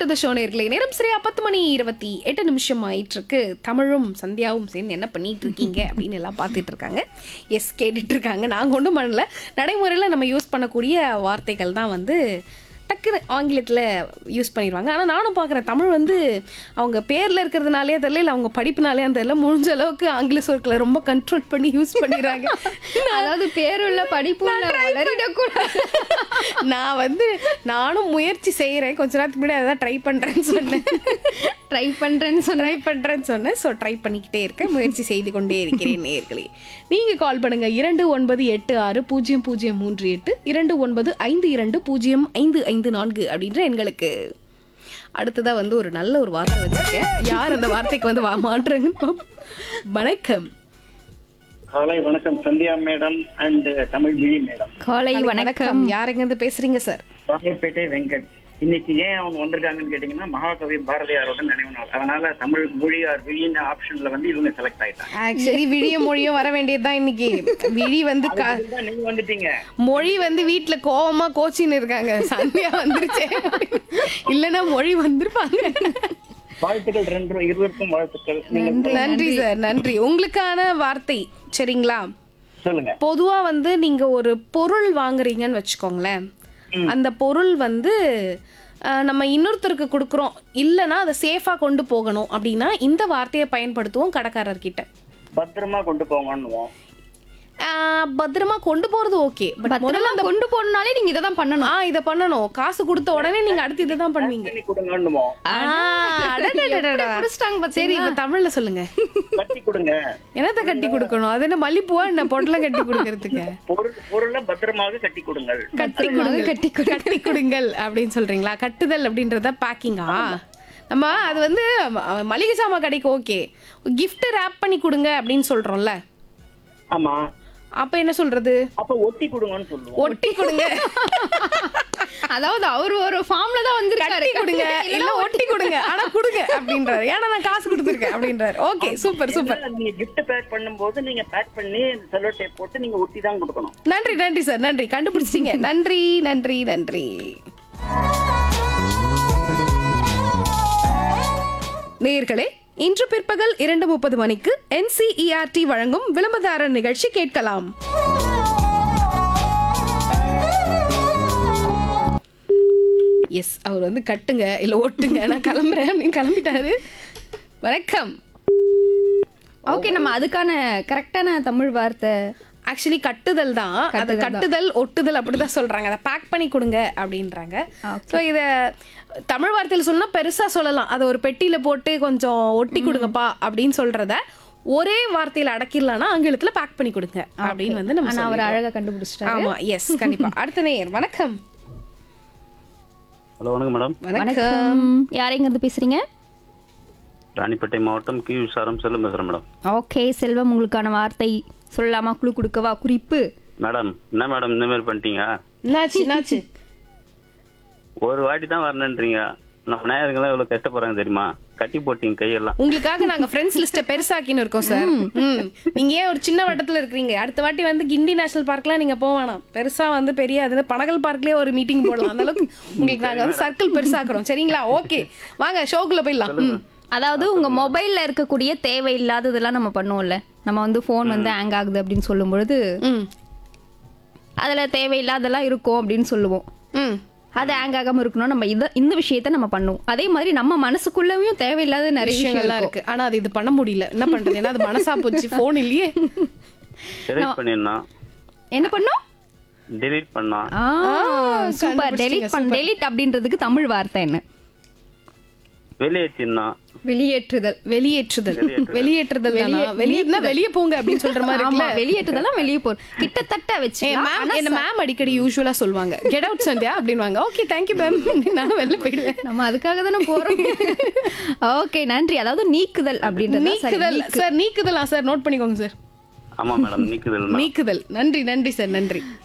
To the show நேர்களே நேரம் சரியா பத்து மணி இருபத்தி எட்டு நிமிஷம் ஆயிட்டு இருக்கு தமிழும் சந்தியாவும் சேர்ந்து என்ன பண்ணிட்டு இருக்கீங்க அப்படின்னு எல்லாம் பார்த்துட்டு இருக்காங்க எஸ் கேட்டுட்டு இருக்காங்க நாங்கள் ஒன்றும் பண்ணல நடைமுறையில் நம்ம யூஸ் பண்ணக்கூடிய வார்த்தைகள் தான் வந்து டக்குன்னு ஆங்கிலத்தில் யூஸ் பண்ணிடுவாங்க ஆனால் நானும் பார்க்குறேன் தமிழ் வந்து அவங்க பேரில் இருக்கிறதுனாலே தெரியல இல்லை அவங்க படிப்புனாலே தெரியல முடிஞ்ச அளவுக்கு ஆங்கில சொற்களை ரொம்ப கண்ட்ரோல் பண்ணி யூஸ் பண்ணிடுறாங்க அதாவது பேருள்ள படிப்புள்ள வளரிடக்கூடாது நான் வந்து நானும் முயற்சி செய்கிறேன் கொஞ்ச நேரத்துக்கு முன்னாடி அதான் ட்ரை பண்ணுறேன்னு சொன்னேன் ட்ரை பண்றேன்னு சொன்ன ட்ரை பண்ணுறேன்னு சொன்னேன் ஸோ ட்ரை பண்ணிக்கிட்டே இருக்கேன் முயற்சி செய்து கொண்டே இருக்கிறேன் நேர்களே நீங்கள் கால் பண்ணுங்க இரண்டு ஒன்பது எட்டு ஆறு பூஜ்ஜியம் பூஜ்ஜியம் மூன்று எட்டு இரண்டு ஒன்பது ஐந்து இரண்டு பூஜ்ஜியம் ஐந்து ஐந்து நான்கு அப்படின்ற எண்களுக்கு அடுத்ததாக வந்து ஒரு நல்ல ஒரு வார்த்தை வச்சிருக்கேன் யார் அந்த வார்த்தைக்கு வந்து வா மாட்டுறாங்கன்னு பார்ப்போம். வணக்கம் காலை வணக்கம் சந்தியா மேடம் அண்ட் தமிழ் விழி மேடம் காலை வணக்கம் யாருங்க பேசுறீங்க சார் ராயப்பேட்டை வெங்கட் இன்னைக்கு ஏன் அவங்க வந்திருக்காங்கன்னு கேட்டீங்கன்னா மகாகவி பாரதியாரோட நினைவு நாள் அதனால தமிழ் மொழி ஆர் விழின்னு ஆப்ஷன்ல வந்து இவங்க செலக்ட் ஆயிட்டாங்க ஆக்சுவலி விழிய மொழியும் வர வேண்டியதுதான் இன்னைக்கு விழி வந்து க- அதுதான் நீங்க வந்துட்டீங்க மொழி வந்து வீட்ல கோவமா கோச்சின்னு இருக்காங்க சந்தியா வந்துருச்சே இல்லைன்னா மொழி வந்திருப்பாங்க வாழ்த்துக்கள் ரெண்டு இருவருக்கும் வாழ்த்துக்கள் நீங்க நன்றி சார் நன்றி உங்களுக்கான வார்த்தை சரிங்களா சொல்லுங்க பொதுவா வந்து நீங்க ஒரு பொருள் வாங்குறீங்கன்னு வச்சுக்கோங்களேன் அந்த பொருள் வந்து அஹ், நம்ம இன்னொருத்தருக்கு கொடுக்குறோம் இல்லைன்னா அதை சேஃபா கொண்டு போகணும் அப்படின்னா இந்த வார்த்தையை பயன்படுத்துவோம் கடைக்காரர்கிட்ட பத்திரமா கொண்டு போங்கன்னுவோம் அஹ், பத்திரமா கொண்டு போறது ஓகே பட் முதல்ல முதல்ல கொண்டு போகணும்னாலே நீங்க இதை தான் பண்ணணும் ஆ இதை பண்ணணும் காசு கொடுத்த உடனே நீங்க அடுத்து இதை தான் பண்ணுவீங்க பண்ணி கொடுங்கன்னுவோம் ஆ, அடடடடடா. புடிச்சிட்டாங்க பாத்தீங்களா? சரி இப்ப தமிழ்ல சொல்லுங்க கட்டி கொடுங்க என்னத்த கட்டி கொடுக்கணும் அது என்ன மல்லிப்பூவா என்ன பொட்டலம் கட்டி கொடுக்கறதுக்கு பொருள் பொருளை பத்திரமாக கட்டி கொடுங்கள் கட்டி பத்திரமாக கட்டி கொடு. கட்டி கொடுங்கள் அப்படின்னு சொல்றீங்களா கட்டுதல் அப்படின்றத பேக்கிங்கா நம்ம அது வந்து ம- மளிகை சாமான் கடைக்கு ஓகே gift ரேப் பண்ணி கொடுங்க அப்படின்னு சொல்றோம்ல ஆமா அப்ப என்ன சொல்றது அப்ப ஒட்டி கொடுங்கன்னு சொல்லுவோம் ஒட்டி கொடுங்க அதாவது அவர் ஒரு ஃபார்ம்ல தான் வந்திருக்காரு கட்டி கொடுங்க இல்ல ஒட்டி கொடுங்க ஆனா கொடுங்க அப்படின்றாரு ஏன்னா நான் காசு கொடுத்துருக்கேன் அப்படின்றாரு ஓகே சூப்பர் சூப்பர் ஏன்னா, நீங்க gift பேக் பண்ணும்போது நீங்க பேக் பண்ணி செல்லோ டேப் போட்டு நீங்க ஒட்டி தான் கொடுக்கணும் நன்றி நன்றி சார் நன்றி கண்டுபிடிச்சிட்டீங்க நன்றி நன்றி நன்றி நேயர்களே இன்று பிற்பகல் இரண்டு முப்பது மணிக்கு என்சிஇஆர்டி வழங்கும் விளம்பரதாரர் நிகழ்ச்சி கேட்கலாம் எஸ் அவர் வந்து கட்டுங்க இல்ல ஒட்டுங்க நான் கிளம்புறேன் அப்படின்னு கிளம்பிட்டாரு வணக்கம் ஓகே நம்ம அதுக்கான கரெக்டான தமிழ் வார்த்தை ஆக்சுவலி கட்டுதல் தான் அது கட்டுதல் ஒட்டுதல் அப்படிதான் சொல்றாங்க அதை பேக் பண்ணி கொடுங்க அப்படின்றாங்க ஸோ இதை தமிழ் வார்த்தையில் சொன்னா பெருசா சொல்லலாம் அதை ஒரு பெட்டியில போட்டு கொஞ்சம் ஒட்டி கொடுங்கப்பா அப்படின்னு சொல்றத ஒரே வார்த்தையில அடக்கிடலாம்னா ஆங்கிலத்துல பேக் பண்ணி கொடுங்க அப்படின்னு வந்து நம்ம ஆனா அவர் சொல்லிடுறோம். அழகா கண்டுபிடிச்சிட்டாரு ஆமா எஸ் கண்டிப்பா அடுத்த நேயர் வணக்கம் ஹலோ வணக்கம் மேடம் வணக்கம் யாரைங்க இருந்து பேசுறீங்க ராணிப்பேட்டை மாவட்டம் கி விசாரம் செல்லும் பேசுறேன் மேடம் ஓகே செல்வம் உங்களுக்கான வார்த்தை சொல்லலாமா குழு கொடுக்கவா குறிப்பு மேடம் என்ன மேடம் இந்த மாதிரி பண்ணிட்டீங்க என்னாச்சு என்னாச்சு ஒரு வாட்டி தான் வரணுன்றீங்க நம்ம நேயர்கள்லாம் எவ்வளவு கஷ்டப்படுறாங்க தெரியுமா கட்டி போட்டீங்க கையெல்லாம் உங்களுக்காக நாங்க ஃப்ரெண்ட்ஸ் லிஸ்ட்டை பெருசாக்கின்னு இருக்கோம் சார் ம். நீங்க ஏன் ஒரு சின்ன வட்டத்துல இருக்கிறீங்க அடுத்த வாட்டி வந்து கிண்டி நேஷனல் பார்க்லாம் நீங்க போக வேணாம் பெருசா வந்து பெரிய அது பனகல் பார்க்லயே ஒரு மீட்டிங் போடலாம் அந்த அளவுக்கு உங்களுக்கு நாங்க வந்து சர்க்கிள் பெருசாக்குறோம் சரிங்களா ஓகே வாங்க ஷோக்குள்ள போயிடலாம் ம். அதாவது உங்க மொபைல்ல இருக்கக்கூடிய தேவையில்லாததெல்லாம் நம்ம பண்ணுவோம்ல நம்ம வந்து ஃபோன் வந்து ஹேங் ஆகுது அப்படின்னு சொல்லும் பொழுது ம் அதுல தேவையில்லாதெல்லாம் இருக்கும் அப்படின்னு சொல்லுவோம் ம் அது ஹேங் ஆகாம இருக்கணும் நம்ம இத இந்த விஷயத்த நம்ம பண்ணுவோம் அதே மாதிரி நம்ம மனசுக்குள்ளவும் தேவையில்லாத நிறைய விஷயங்கள் விஷயங்கள்லாம் இருக்கு இருக்கு ஆனா அது இது பண்ண முடியல என்ன பண்றது ஏன்னா அது மனசா போச்சு போன் இல்லையே டெலிட் பண்ணிடணும் என்ன பண்ணோம் டெலிட் பண்ணோம் சூப்பர் டெலிட் பண்ண டெலிட் அப்படின்றதுக்கு தமிழ் வார்த்தை என்ன வெளியேற்றிடணும் வெளியேற்றுதல் வெளியேற்றுதல் வெளியேற்றுதல் தானா? வெளியேறினா வெளியே போங்க அப்படின்னு சொல்ற மாதிரி ஆமா இருக்குல்ல வெளியேற்றுதல்லாம் வெளியே போறோம் கிட்டத்தட்ட வச்சு ஏ மேம் என்ன மேம் அடிக்கடி யூஸ்வலா சொல்லுவாங்க கெட் அவுட் சந்தியா அப்படின்வாங்க ஓகே தேங்க்யூ மேம் நான் வெளில போயிடுவேன் நம்ம அதுக்காக தானே போறோம் ஓகே நன்றி அதாவது நீக்குதல் அப்படின்றது தான் சரி. நீக்குதல் சார் நீக்குதலா சார் நோட் பண்ணிக்கோங்க சார் ஆமா மேடம் நீக்குதல் நீக்குதல் நன்றி நன்றி சார் நன்றி